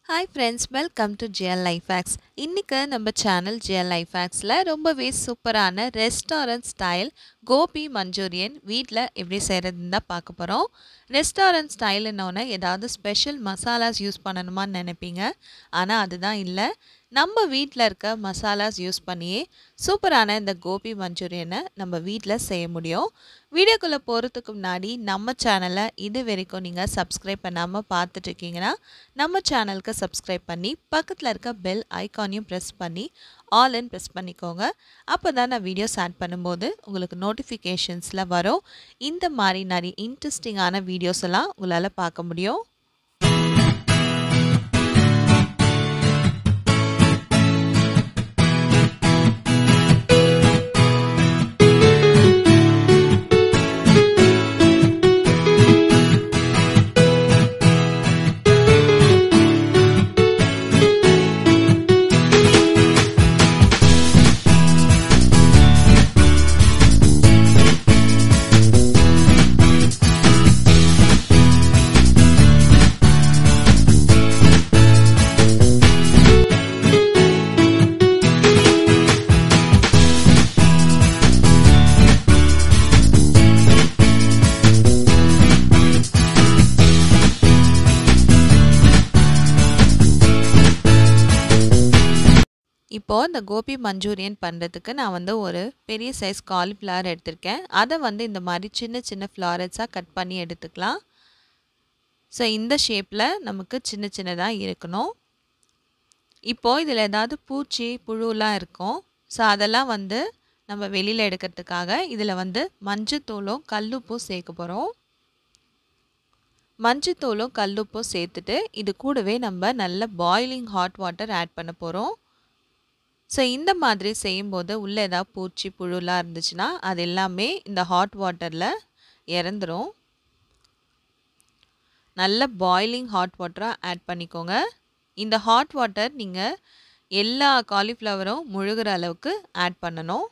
hi friends welcome to GL life hacks இன்றைக்கி நம்ம channel GL life ஹேக்ஸில் ரொம்பவே சூப்பரான ரெஸ்டாரண்ட் ஸ்டைல் கோபி மஞ்சூரியன் வீட்டில் எப்படி செய்கிறதுன்னு தான் பார்க்க போகிறோம் ரெஸ்டாரண்ட் ஸ்டைலுன்னொன்னே ஏதாவது ஸ்பெஷல் மசாலாஸ் யூஸ் பண்ணணுமான்னு நினைப்பீங்க ஆனால் அதுதான் இல்லை நம்ம வீட்டில் இருக்க மசாலாஸ் யூஸ் பண்ணியே சூப்பரான இந்த கோபி மஞ்சூரியனை நம்ம வீட்டில் செய்ய முடியும் வீடியோக்குள்ளே போகிறதுக்கு முன்னாடி நம்ம சேனலை இது வரைக்கும் நீங்கள் சப்ஸ்கிரைப் பண்ணாமல் பார்த்துட்டு இருக்கீங்கன்னா நம்ம சேனலுக்கு சப்ஸ்கிரைப் பண்ணி பக்கத்தில் இருக்க பெல் ஐக்கானையும் ப்ரெஸ் பண்ணி ஆல்னு ப்ரெஸ் பண்ணிக்கோங்க அப்போ தான் நான் வீடியோஸ் ஆட் பண்ணும்போது உங்களுக்கு நோட்டிஃபிகேஷன்ஸில் வரும் இந்த மாதிரி நிறைய இன்ட்ரெஸ்டிங்கான வீடியோஸ் எல்லாம் உங்களால் பார்க்க முடியும் இப்போது இந்த கோபி மஞ்சூரியன் பண்ணுறதுக்கு நான் வந்து ஒரு பெரிய சைஸ் காலிஃப்ளவர் எடுத்திருக்கேன் அதை வந்து இந்த மாதிரி சின்ன சின்ன ஃப்ளாரட்ஸாக கட் பண்ணி எடுத்துக்கலாம் ஸோ இந்த ஷேப்பில் நமக்கு சின்ன சின்னதாக இருக்கணும் இப்போது இதில் ஏதாவது பூச்சி புழுலாம் இருக்கும் ஸோ அதெல்லாம் வந்து நம்ம வெளியில் எடுக்கிறதுக்காக இதில் வந்து மஞ்சத்தூளும் கல்லுப்பும் சேர்க்க போகிறோம் மஞ்சத்தூளும் கல்லுப்பும் சேர்த்துட்டு இது கூடவே நம்ம நல்ல பாயிலிங் ஹாட் வாட்டர் ஆட் பண்ண போகிறோம் ஸோ இந்த மாதிரி செய்யும்போது உள்ளே ஏதாவது பூச்சி புழுலாம் இருந்துச்சுன்னா அது எல்லாமே இந்த ஹாட் வாட்டரில் இறந்துடும் நல்ல பாயிலிங் ஹாட் வாட்டராக ஆட் பண்ணிக்கோங்க இந்த ஹாட் வாட்டர் நீங்கள் எல்லா காலிஃப்ளவரும் முழுகிற அளவுக்கு ஆட் பண்ணணும்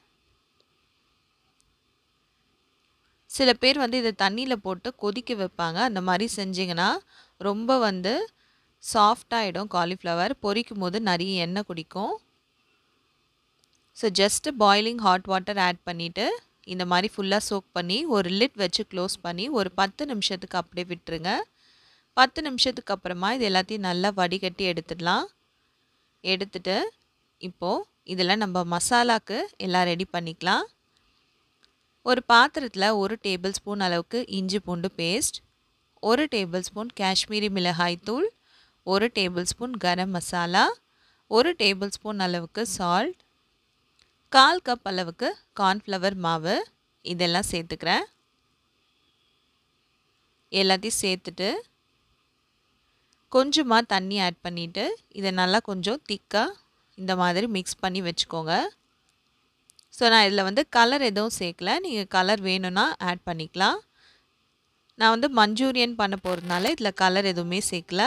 சில பேர் வந்து இதை தண்ணியில் போட்டு கொதிக்க வைப்பாங்க அந்த மாதிரி செஞ்சிங்கன்னா ரொம்ப வந்து சாஃப்டாகிடும் காலிஃப்ளவர் பொரிக்கும் போது நிறைய எண்ணெய் குடிக்கும் so just boiling hot water add பண்ணிவிட்டு இந்த மாதிரி ஃபுல்லாக சோக் பண்ணி ஒரு லிட் வச்சு க்ளோஸ் பண்ணி ஒரு பத்து நிமிஷத்துக்கு அப்படியே விட்டுருங்க பத்து நிமிஷத்துக்கு அப்புறமா இது எல்லாத்தையும் நல்லா வடிகட்டி எடுத்துடலாம் எடுத்துட்டு இப்போது இதில் நம்ம மசாலாக்கு எல்லாம் ரெடி பண்ணிக்கலாம் ஒரு பாத்திரத்தில் ஒரு டேபிள் ஸ்பூன் அளவுக்கு இஞ்சி பூண்டு பேஸ்ட் ஒரு டேபிள் ஸ்பூன் காஷ்மீரி மிளகாய் தூள் ஒரு டேபிள் ஸ்பூன் கரம் மசாலா ஒரு டேபிள் ஸ்பூன் அளவுக்கு சால்ட் கால் கப் அளவுக்கு கார்ன்ஃப்ளவர் மாவு இதெல்லாம் சேர்த்துக்கிறேன் எல்லாத்தையும் சேர்த்துட்டு கொஞ்சமாக தண்ணி ஆட் பண்ணிவிட்டு இதை நல்லா கொஞ்சம் திக்காக இந்த மாதிரி மிக்ஸ் பண்ணி வச்சுக்கோங்க ஸோ நான் இதில் வந்து கலர் எதுவும் சேர்க்கல நீங்கள் கலர் வேணும்னா ஆட் பண்ணிக்கலாம் நான் வந்து மஞ்சூரியன் பண்ண போகிறதுனால இதில் கலர் எதுவுமே சேர்க்கல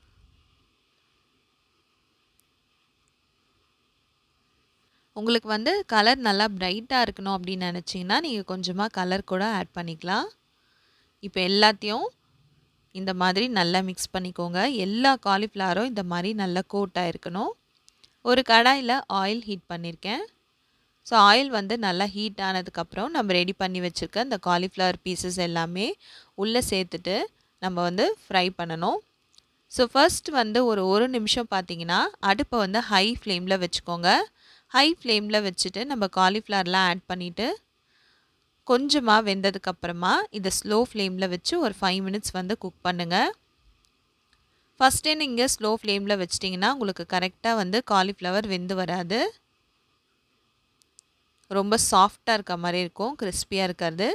உங்களுக்கு வந்து கலர் நல்லா ப்ரைட்டாக இருக்கணும் அப்படின்னு நினச்சிங்கன்னா நீங்கள் கொஞ்சமாக கலர் கூட ஆட் பண்ணிக்கலாம் இப்போ எல்லாத்தையும் இந்த மாதிரி நல்லா மிக்ஸ் பண்ணிக்கோங்க எல்லா காலிஃப்ளவரும் இந்த மாதிரி நல்லா கோட்டாக இருக்கணும் ஒரு கடாயில் ஆயில் ஹீட் பண்ணியிருக்கேன் ஸோ ஆயில் வந்து நல்லா ஹீட் ஆனதுக்கப்புறம் நம்ம ரெடி பண்ணி வச்சுருக்க இந்த காலிஃப்ளவர் பீசஸ் எல்லாமே உள்ளே சேர்த்துட்டு நம்ம வந்து ஃப்ரை பண்ணணும் ஸோ ஃபர்ஸ்ட் வந்து ஒரு ஒரு நிமிஷம் பார்த்தீங்கன்னா அடுப்பை வந்து ஹை ஃப்ளேமில் வச்சுக்கோங்க ஹை ஃப்ளேமில் வச்சுட்டு நம்ம காலிஃப்ளவர்லாம் ஆட் பண்ணிவிட்டு கொஞ்சமாக வெந்ததுக்கப்புறமா இதை ஸ்லோ ஃப்ளேமில் வச்சு ஒரு ஃபைவ் மினிட்ஸ் வந்து குக் பண்ணுங்கள் ஃபஸ்ட்டே நீங்கள் ஸ்லோ ஃப்ளேமில் வச்சிட்டிங்கன்னா உங்களுக்கு கரெக்டாக வந்து காலிஃப்ளவர் வெந்து வராது ரொம்ப சாஃப்டாக இருக்க மாதிரி இருக்கும் கிறிஸ்பியாக இருக்கிறது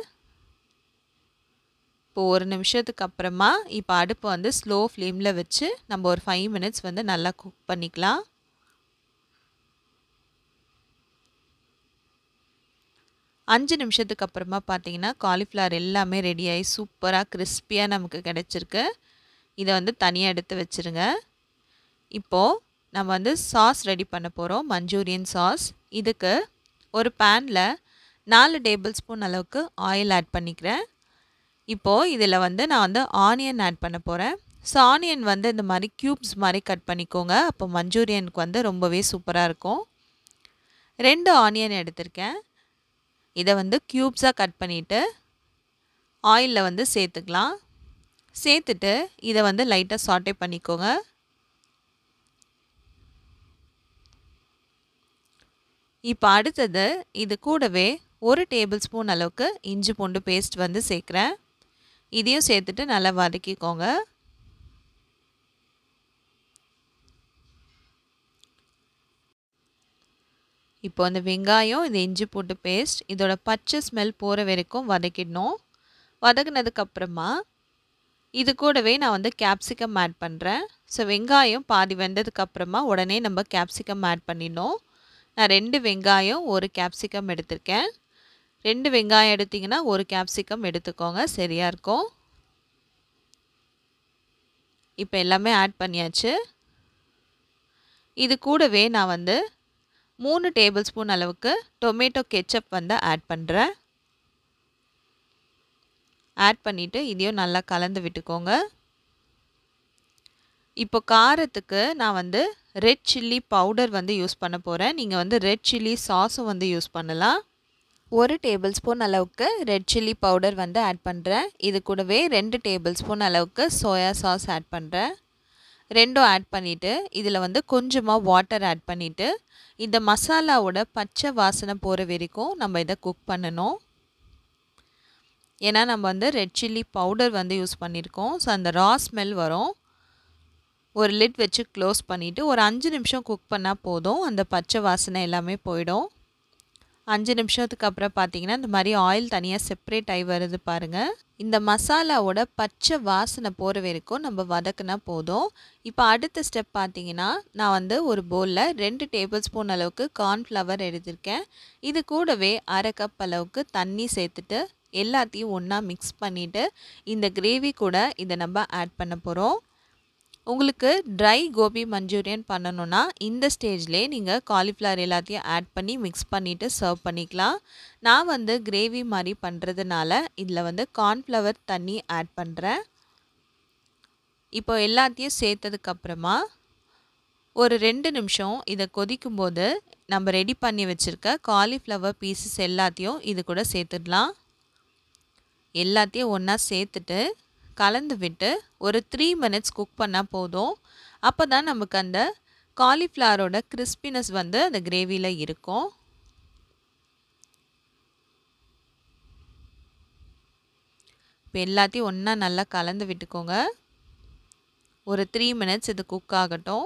இப்போ ஒரு நிமிஷத்துக்கு அப்புறமா இப்போ அடுப்பு வந்து ஸ்லோ ஃப்ளேமில் வச்சு நம்ம ஒரு ஃபைவ் மினிட்ஸ் வந்து நல்லா குக் பண்ணிக்கலாம் அஞ்சு நிமிஷத்துக்கு அப்புறமா பார்த்தீங்கன்னா காலிஃப்ளவர் எல்லாமே ரெடியாகி சூப்பராக கிறிஸ்பியாக நமக்கு கிடச்சிருக்கு இதை வந்து தனியாக எடுத்து வச்சுருங்க இப்போது நம்ம வந்து சாஸ் ரெடி பண்ண போகிறோம் மஞ்சூரியன் சாஸ் இதுக்கு ஒரு பேனில் நாலு டேபிள் ஸ்பூன் அளவுக்கு ஆயில் ஆட் பண்ணிக்கிறேன் இப்போது இதில் வந்து நான் வந்து ஆனியன் ஆட் பண்ண போகிறேன் ஸோ ஆனியன் வந்து இந்த மாதிரி க்யூப்ஸ் மாதிரி கட் பண்ணிக்கோங்க அப்போ மஞ்சூரியனுக்கு வந்து ரொம்பவே சூப்பராக இருக்கும் ரெண்டு ஆனியன் எடுத்திருக்கேன் இதை வந்து க்யூப்ஸாக கட் பண்ணிவிட்டு ஆயிலில் வந்து சேர்த்துக்கலாம் சேர்த்துட்டு இதை வந்து லைட்டாக சாட்டே பண்ணிக்கோங்க இப்போ அடுத்தது இது கூடவே ஒரு டேபிள் ஸ்பூன் அளவுக்கு இஞ்சி பூண்டு பேஸ்ட் வந்து சேர்க்குறேன் இதையும் சேர்த்துட்டு நல்லா வதக்கிக்கோங்க இப்போ இந்த வெங்காயம் இந்த இஞ்சி பூண்டு பேஸ்ட் இதோட பச்சை ஸ்மெல் போகிற வரைக்கும் வதக்கிடணும் வதக்குனதுக்கப்புறமா இது கூடவே நான் வந்து கேப்சிகம் ஆட் பண்ணுறேன் ஸோ வெங்காயம் பாதி வெந்ததுக்கப்புறமா உடனே நம்ம கேப்சிகம் ஆட் பண்ணிடணும் நான் ரெண்டு வெங்காயம் ஒரு கேப்சிகம் எடுத்திருக்கேன் ரெண்டு வெங்காயம் எடுத்திங்கன்னா ஒரு கேப்சிகம் எடுத்துக்கோங்க சரியாக இருக்கும் இப்போ எல்லாமே ஆட் பண்ணியாச்சு இது கூடவே நான் வந்து மூணு டேபிள் ஸ்பூன் அளவுக்கு டொமேட்டோ கெச்சப் வந்து ஆட் பண்ணுறேன் ஆட் பண்ணிவிட்டு இதையும் நல்லா கலந்து விட்டுக்கோங்க இப்போ காரத்துக்கு நான் வந்து ரெட் சில்லி பவுடர் வந்து யூஸ் பண்ண போகிறேன் நீங்கள் வந்து ரெட் சில்லி சாஸும் வந்து யூஸ் பண்ணலாம் ஒரு டேபிள் ஸ்பூன் அளவுக்கு ரெட் சில்லி பவுடர் வந்து ஆட் பண்ணுறேன் இது கூடவே ரெண்டு டேபிள் ஸ்பூன் அளவுக்கு சோயா சாஸ் ஆட் பண்ணுறேன் ரெண்டும் ஆட் பண்ணிவிட்டு இதில் வந்து கொஞ்சமாக வாட்டர் ஆட் பண்ணிவிட்டு இந்த மசாலாவோட பச்சை வாசனை போகிற வரைக்கும் நம்ம இதை குக் பண்ணணும் ஏன்னா நம்ம வந்து ரெட் சில்லி பவுடர் வந்து யூஸ் பண்ணியிருக்கோம் ஸோ அந்த ரா ஸ்மெல் வரும் ஒரு லிட் வச்சு க்ளோஸ் பண்ணிவிட்டு ஒரு அஞ்சு நிமிஷம் குக் பண்ணால் போதும் அந்த பச்சை வாசனை எல்லாமே போயிடும் அஞ்சு நிமிஷத்துக்கு அப்புறம் பார்த்தீங்கன்னா இந்த மாதிரி ஆயில் தனியாக செப்பரேட் ஆகி வருது பாருங்கள் இந்த மசாலாவோட பச்சை வாசனை போகிற வரைக்கும் நம்ம வதக்குனா போதும் இப்போ அடுத்த ஸ்டெப் பார்த்தீங்கன்னா நான் வந்து ஒரு பவுலில் ரெண்டு டேபிள் ஸ்பூன் அளவுக்கு கார்ன்ஃப்ளவர் எடுத்திருக்கேன் இது கூடவே அரை கப் அளவுக்கு தண்ணி சேர்த்துட்டு எல்லாத்தையும் ஒன்றா மிக்ஸ் பண்ணிவிட்டு இந்த கிரேவி கூட இதை நம்ம ஆட் பண்ண போகிறோம் உங்களுக்கு ட்ரை கோபி மஞ்சூரியன் பண்ணணுன்னா இந்த ஸ்டேஜ்லேயே நீங்கள் காலிஃப்ளவர் எல்லாத்தையும் ஆட் பண்ணி மிக்ஸ் பண்ணிவிட்டு சர்வ் பண்ணிக்கலாம் நான் வந்து கிரேவி மாதிரி பண்ணுறதுனால இதில் வந்து கார்ன்ஃப்ளவர் தண்ணி ஆட் பண்ணுறேன் இப்போ எல்லாத்தையும் சேர்த்ததுக்கப்புறமா ஒரு ரெண்டு நிமிஷம் இதை கொதிக்கும்போது நம்ம ரெடி பண்ணி வச்சுருக்க காலிஃப்ளவர் பீசஸ் எல்லாத்தையும் இது கூட சேர்த்துடலாம் எல்லாத்தையும் ஒன்றா சேர்த்துட்டு கலந்து விட்டு ஒரு த்ரீ மினிட்ஸ் குக் பண்ணால் போதும் அப்போ தான் நமக்கு அந்த காலிஃப்ளவரோட கிறிஸ்பினஸ் வந்து அந்த கிரேவியில் இருக்கும் இப்போ எல்லாத்தையும் ஒன்றா நல்லா கலந்து விட்டுக்கோங்க ஒரு த்ரீ மினிட்ஸ் இது குக் ஆகட்டும்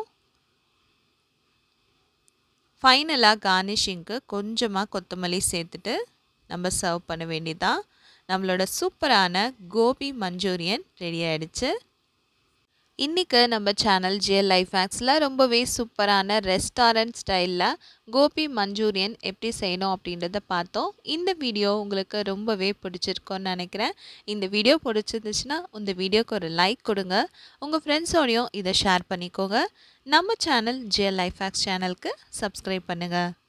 ஃபைனலாக கார்னிஷிங்க்கு கொஞ்சமாக கொத்தமல்லி சேர்த்துட்டு நம்ம சர்வ் பண்ண வேண்டியதான் நம்மளோட சூப்பரான கோபி மஞ்சூரியன் ரெடி ஆகிடுச்சு இன்றைக்கி நம்ம சேனல் ஜிஎல் லைஃப் ஹேக்ஸில் ரொம்பவே சூப்பரான ரெஸ்டாரண்ட் ஸ்டைலில் கோபி மஞ்சூரியன் எப்படி செய்யணும் அப்படின்றத பார்த்தோம் இந்த வீடியோ உங்களுக்கு ரொம்பவே பிடிச்சிருக்கோன்னு நினைக்கிறேன் இந்த வீடியோ பிடிச்சிருந்துச்சுன்னா இந்த வீடியோக்கு ஒரு லைக் கொடுங்க உங்கள் ஃப்ரெண்ட்ஸோடையும் இதை ஷேர் பண்ணிக்கோங்க நம்ம சேனல் ஜிஎல் லைஃப் ஹேக்ஸ் சேனலுக்கு சப்ஸ்கிரைப் பண்ணுங்கள்